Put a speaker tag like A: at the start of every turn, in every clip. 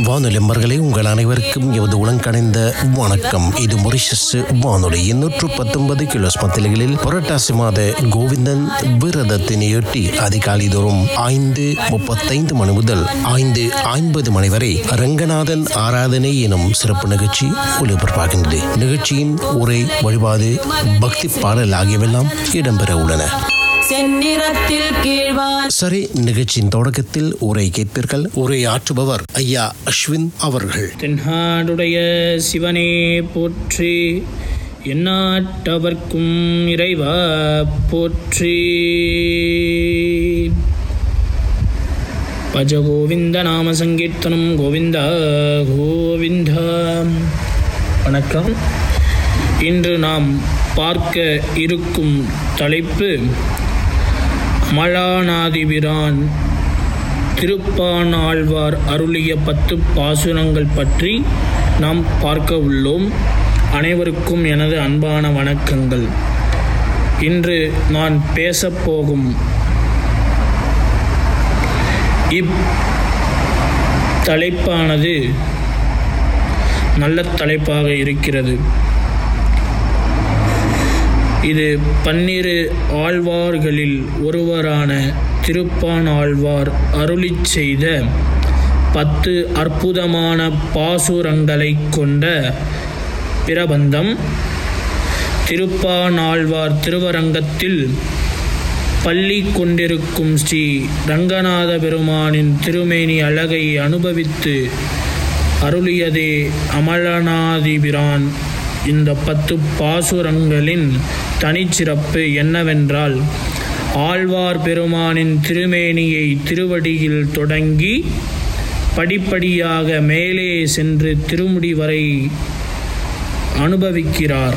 A: வானொலிம்பர்களே உங்கள் அனைவருக்கும் எமது உலங்கடைந்த வணக்கம் இது மொரிஷஸ் வானொலியின் நூற்று பத்தொன்பது கிலோ மத்திலைகளில் புரட்டாசி மாத கோவிந்தன் விரதத்தினையொட்டி அதிகாலை தோறும் ஐந்து முப்பத்தைந்து மணி முதல் ஐந்து ஐம்பது மணி வரை ரங்கநாதன் ஆராதனை எனும் சிறப்பு நிகழ்ச்சி ஒளிபரப்பாகின்றது நிகழ்ச்சியின் உரை வழிபாடு பக்தி பாடல் ஆகியவெல்லாம் இடம்பெற உள்ளன
B: செந்நிறத்தில் கீழ்வான்
A: சரி நிகழ்ச்சியின் தொடக்கத்தில் உரை கேட்பீர்கள் உரை ஆற்றுபவர் ஐயா அஸ்வின் அவர்கள்
C: தென்னாடுடைய சிவனே போற்றி எந்நாட்டவர்க்கும் இறைவா போற்றி பஜ கோவிந்த நாம சங்கீர்த்தனம் கோவிந்தா கோவிந்தா வணக்கம் இன்று நாம் பார்க்க இருக்கும் தலைப்பு மலாநாதிபிரான் திருப்பானாழ்வார் அருளிய பத்து பாசுரங்கள் பற்றி நாம் பார்க்க உள்ளோம் அனைவருக்கும் எனது அன்பான வணக்கங்கள் இன்று நான் பேசப்போகும் இப் தலைப்பானது நல்ல தலைப்பாக இருக்கிறது இது பன்னிரு ஆழ்வார்களில் ஒருவரான திருப்பான் ஆழ்வார் அருளிச் செய்த பத்து அற்புதமான பாசுரங்களை கொண்ட பிரபந்தம் திருப்பானாழ்வார் திருவரங்கத்தில் பள்ளி கொண்டிருக்கும் ஸ்ரீ ரங்கநாத பெருமானின் திருமேனி அழகை அனுபவித்து அருளியதே அமலநாதிபிரான் இந்த பத்து பாசுரங்களின் தனிச்சிறப்பு என்னவென்றால் ஆழ்வார் பெருமானின் திருமேனியை திருவடியில் தொடங்கி படிப்படியாக மேலே சென்று திருமுடி வரை அனுபவிக்கிறார்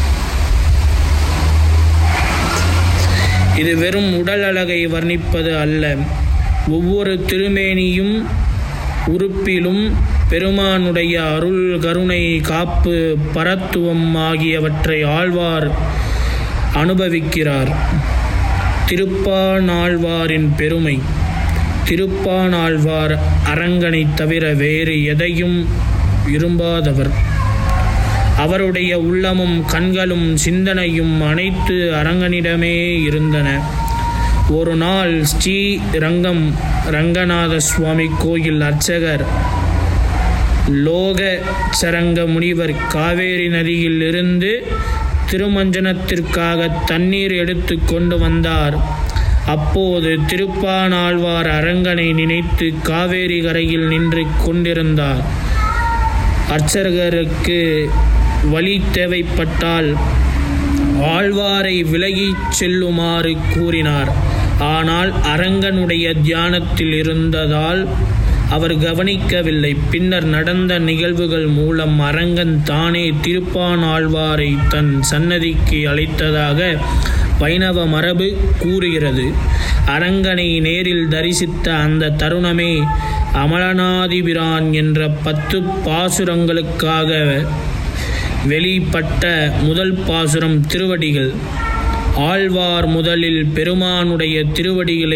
C: இது வெறும் உடல் அழகை வர்ணிப்பது அல்ல ஒவ்வொரு திருமேனியும் உறுப்பிலும் பெருமானுடைய அருள் கருணை காப்பு பரத்துவம் ஆகியவற்றை ஆழ்வார் அனுபவிக்கிறார் திருப்பானாழ்வாரின் பெருமை திருப்பானாழ்வார் அரங்கனை தவிர வேறு எதையும் விரும்பாதவர் அவருடைய உள்ளமும் கண்களும் சிந்தனையும் அனைத்து அரங்கனிடமே இருந்தன ஒரு நாள் ஸ்ரீ ரங்கம் ரங்கநாத சுவாமி கோயில் அர்ச்சகர் லோக சரங்க முனிவர் காவேரி நதியில் இருந்து திருமஞ்சனத்திற்காக தண்ணீர் எடுத்து கொண்டு வந்தார் அப்போது திருப்பானாழ்வார் அரங்கனை நினைத்து காவேரி கரையில் நின்று கொண்டிருந்தார் அர்ச்சகருக்கு வழி தேவைப்பட்டால் ஆழ்வாரை விலகிச் செல்லுமாறு கூறினார் ஆனால் அரங்கனுடைய தியானத்தில் இருந்ததால் அவர் கவனிக்கவில்லை பின்னர் நடந்த நிகழ்வுகள் மூலம் அரங்கன் தானே திருப்பான் ஆழ்வாரை தன் சன்னதிக்கு அழைத்ததாக வைணவ மரபு கூறுகிறது அரங்கனை நேரில் தரிசித்த அந்த தருணமே அமலநாதிபிரான் என்ற பத்து பாசுரங்களுக்காக வெளிப்பட்ட முதல் பாசுரம் திருவடிகள் ஆழ்வார் முதலில் பெருமானுடைய திருவடிகளை